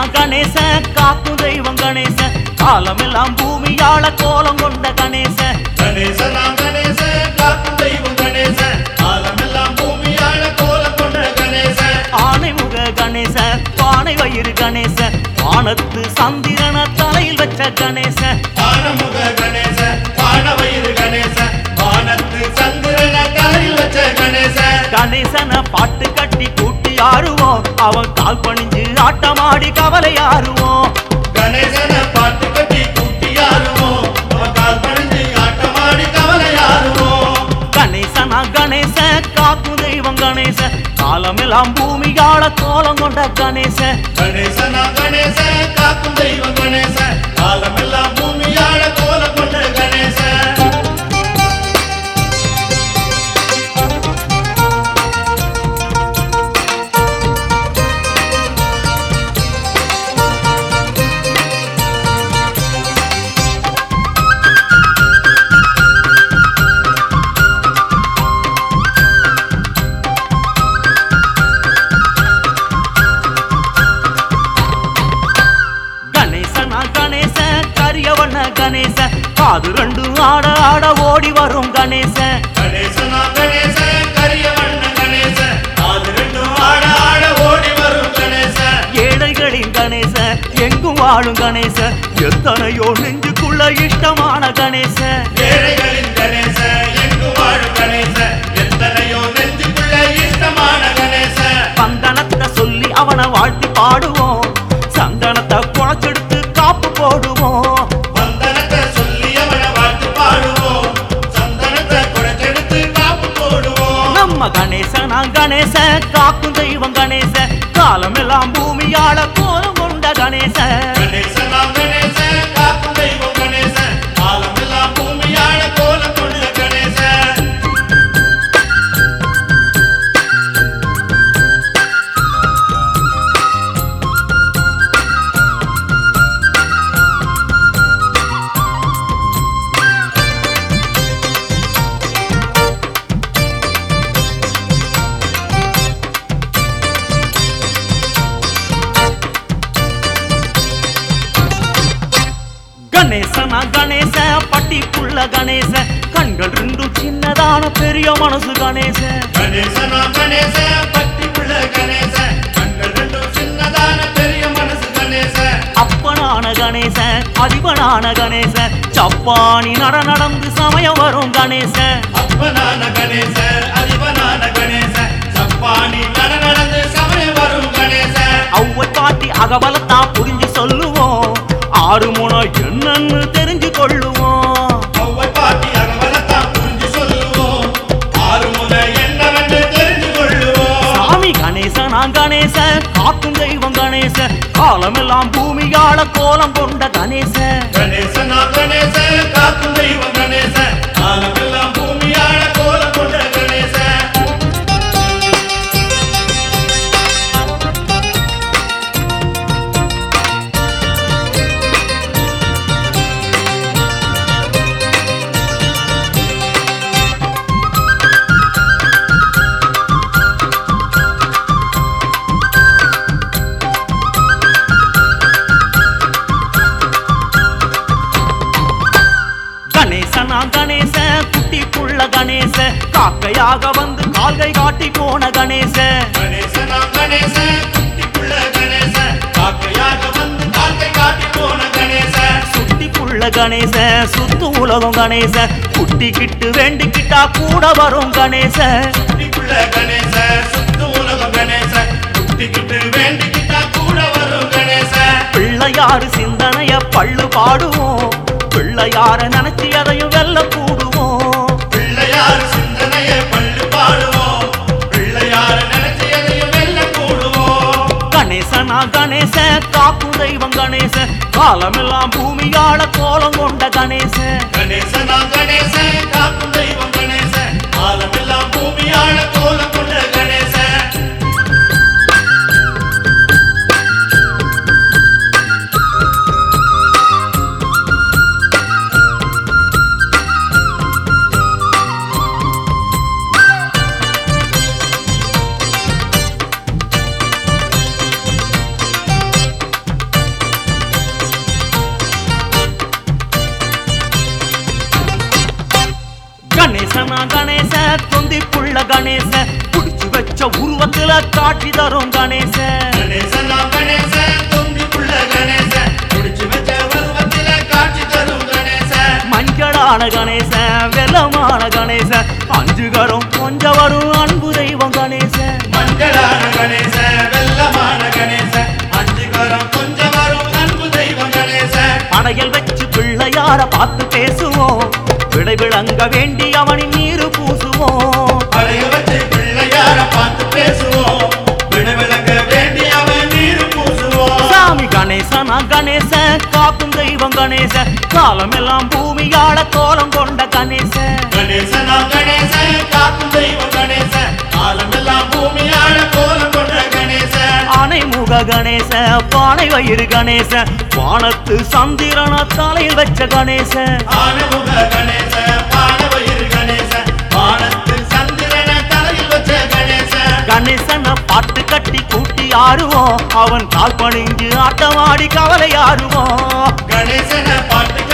கணேச காக்கும் தெய்வம் கணேச காலமெல்லாம் பூமியாள கோலம் கொண்ட கணேச கணேசனாம் கணேச காக்கும் தெய்வம் கணேச ஆலமெல்லாம் பூமியாள கோலம் கொண்ட கணேச ஆனைமுக கணேச பானை வயிறு கணேச வானத்து சந்திரன தலையில் வச்ச கணேச ஆனமுக கணேச வானவயிறு கணேச வானத்து சந்திரன தலையில் வச்ச கணேச கணேசன பாட்டு கட்டி கூட்டி ஆறுவோம் அவன் கால் பணிஞ்சு ஆட்டமாடி கவலை ஆறுவோம் கணேசன பாட்டு கட்டி கூட்டியாருவோம் அவன் கால் பணிஞ்சு ஆட்டமாடி கவலையாருவோம் கணேசனா கணேச காக்கும் தெய்வம் கணேச காலமெல்லாம் பூமியாள கோலம் கொண்ட கணேச கணேசனாம் கணேச காக்கும் தெய்வம் கணேச காலமெல்லாம் பூமியாள கோலம் கொண்ட கணேச கணேசனா கணேச கரியவண்ண கணேச காது ரெண்டும் ஆட ஆட ஓடி வரும் கணேச கணேசனா கணேச கரிய வண்ண கணேச அது ரெண்டும் ஆட ஆட ஓடி வரும் கணேச ஏழைகளின் கணேச எங்கும் வாழும் கணேச எத்தனையோ நெஞ்சுக்குள்ள இஷ்டமான கணேச ஏழைகளின் கணேச எங்கு வாழும் கணேச எத்தனையோ நெஞ்சுக்குள்ள இஷ்டமான கணேச சந்தனத்தை சொல்லி அவனை வாழ்த்தி பாடுவோம் சந்தனத்தை குழச்செடுத்து காப்பு போடுவோம் வந்தனத்தை சொல்லி அவனை வாழ்த்து பாடுவோம் சந்தனத்தை குடைச்செடுத்து காப்பு போடுவோம் நம்ம கணேசனா கணேச காக்கும் தெய்வம் கணேச காலமெல்லாம் பூமியாள கோலம் கொண்ட கணேச கணேசனாம் கணேச காக்கும் தெய்வம் கணேச காலமெல்லாம் பூமியாள கோலம் கொண்ட கணேச கணேசனா கணேச பட்டிக்குள்ள கணேச கண்கள் ரெண்டும் சின்னதான பெரிய மனசு கணேச கணேசனாம் கணேச பட்டிக்குள்ள கணேச கண்கள் ரெண்டும் சின்னதான பெரிய மனசு கணேச அப்பனான கணேச அதிபனான கணேச சப்பானி நட நடந்து சமயம் வரும் கணேச அப்பனான கணேச அதிபனான கணேச சப்பானி நட நடந்து சமயம் வரும் கணேச அவ்வை பாட்டி அகபலத்தா புரிஞ்சு சொல்லுவோம் ஆறு முனை என்னன்னு தெரிஞ்சு கொள்ளுவோம் ஒவ்வொரு பாட்டி அகவலத்தான் புரிஞ்சு சொல்லுவோம் ஆறு முறை என்னவென்று தெரிஞ்சு கொள்ளுவோம் சாமி கணேசனா கணேச காக்கும் தெய்வம் கணேச காலமெல்லாம் பூமியாள கோலம் கொண்ட கணேச கணேசனா கணேச காக்கும் தெய்வம் கணேச காலமெல்லாம் பூமியாள கோலம் கொண்ட கணேச கணேசனா கணேச குட்டிக்குள்ள கணேச காக்கையாக வந்து கால்கை காட்டி போன கணேச கணேசனா கணேச குட்டிக்குள்ள கணேச காக்கையாக வந்து காக்கை காட்டி போன கணேச சுட்டிக்குள்ள கணேச சுத்து உலகம் கணேச குட்டிக்கிட்டு வேண்டிக்கிட்டா கூட வரும் கணேச குட்டிக்குள்ள கணேச சுத்து உலகம் கணேச குட்டிக்கிட்டு வேண்டிக்கிட்டா கூட வரும் கணேச பிள்ளையாரு சிந்தனைய பள்ளு பாடுவோம் பிள்ளையார நினைச்சு அதையும் வெல்ல கூடுவோம் பிள்ளையார் சிந்தனையை பள்ளு பாடுவோம் பிள்ளையார நினைச்சு எதையும் வெல்ல கூடுவோம் கணேசனா கணேச காக்கும் தெய்வம் கணேச காலமெல்லாம் பூமியாள கோலம் கொண்ட கணேச கணேசனா கணேச காக்கும் தெய்வம் கணேச ஆலமெல்லாம் பூமியாள கோலம் கொண்ட கணேச கணேசனா கணேச தொந்தி புள்ள கணேச புடிச்சு வச்ச உருவத்துல காட்சி தரும் கணேச கணேசனா கணேச தொந்தி புள்ள கணேச முடிச்சு வச்ச பருவத்தில காட்சி தரும் கணேச மஞ்சளான கணேச வெள்ளமான கணேச அஞ்சு கரம் கொஞ்ச வரும் அன்பு தெய்வம் கணேச மஞ்சளான கணேச வெள்ளமான கணேச அஞ்சு கரம் கொஞ்சம் வரும் அன்பு தெய்வம் கணேச படையல் வச்சு பிள்ளையார பார்த்து பேசுவோம் விடை விளங்க வேண்டி அவனின் நீரு பூசுவோம் பழைய வச்சு பிள்ளையார பார்த்து பேசுவோம் விடவிளங்க வேண்டி அவன் நீர் பூசுவோம் சாமி கணேசனா கணேச காக்கும் தெய்வம் கணேச காலமெல்லாம் பூமியாள கோலம் கொண்ட கணேச கணேசனா கணேச காக்கும் தெய்வம் கணேச காலமெல்லாம் பூமியாள கோலம் கொண்ட கணேச ஆனை முக கணேச பானை வயிறு கணேச வானத்து சந்திரன தலையில் வச்ச கணேச ஆனமுக கணேச பானவயிறு கணேச வானத்து சந்திரன தலையில் வச்ச கணேச கணேசன பாட்டு கட்டி கூட்டி ஆடுவோம் அவன் கால் பணிஞ்சு ஆட்டமாடி கவலை ஆடுவோம் கணேசன பாட்டு